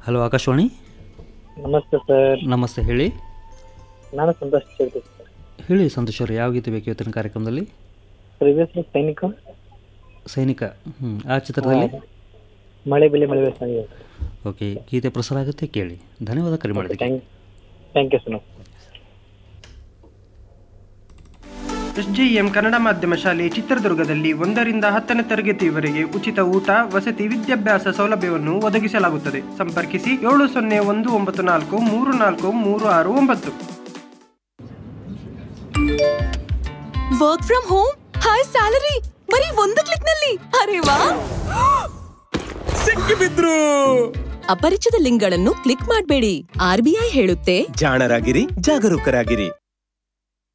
hello Akashvani ನಮಸ್ತೆ sir ನಮಸ್ತೆ ಹೇಳಿ ನಾನು ಸಂತೋಷ್ ಹೇಳ್ತೀನಿ ಸರ್ ಹೇಳಿ ಸಂತೋಷ್ ಅವರು ಯಾವ ಗೀತೆ ಬೇಕು ಇವತ್ತಿನ ಕಾರ್ಯಕ್ರಮದಲ್ಲಿ ಪ್ರಿವಿಯಸ್ ಸೈನಿಕ ಸೈನಿಕ ಹ್ಞೂ ಆ ಚಿತ್ರದಲ್ಲಿ ಮಳೆ ಬೆಲೆ ಮಳೆ ಸಾಂಗ್ ಓಕೆ ಗೀತೆ ಪ್ರಸಾರ ಆಗುತ್ತೆ ಕೇಳಿ ಧನ್ಯವಾದ ಕರೆ ಮಾಡಿದ್ದಕ್ಕೆ thank thank you sir SJM Kannada ಮಾಧ್ಯಮ ಶಾಲೆ ಚಿತ್ರದುರ್ಗದಲ್ಲಿ ಒಂದರಿಂದ ಹತ್ತನೇ ತರಗತಿಯವರೆಗೆ ಉಚಿತ ಊಟ ವಸತಿ ವಿದ್ಯಾಭ್ಯಾಸ ಸೌಲಭ್ಯವನ್ನು ಒದಗಿಸಲಾಗುತ್ತದೆ ಸಂಪರ್ಕಿಸಿ ಏಳು ಸೊನ್ನೆ ಒಂದು ಒಂಬತ್ತು ನಾಲ್ಕು ಮೂರು ನಾಲ್ಕು ಮೂರು ಆರು ಒಂಬತ್ತು work from home high salary ಬರೀ ಒಂದು ಕ್ಲಿಕ್ ನಲ್ಲಿ ಅರೆ ವಾ ಸಿಕ್ಕಿಬಿದ್ರು ಅಪರಿಚಿತ ಲಿಂಕ್ಗಳನ್ನು ಕ್ಲಿಕ್ ಮಾಡಬೇಡಿ ಆರ್ಬಿಐ ಹೇಳುತ್ತೆ ಜಾಣರಾಗಿರಿ ಜಾಗರೂಕರಾಗಿರಿ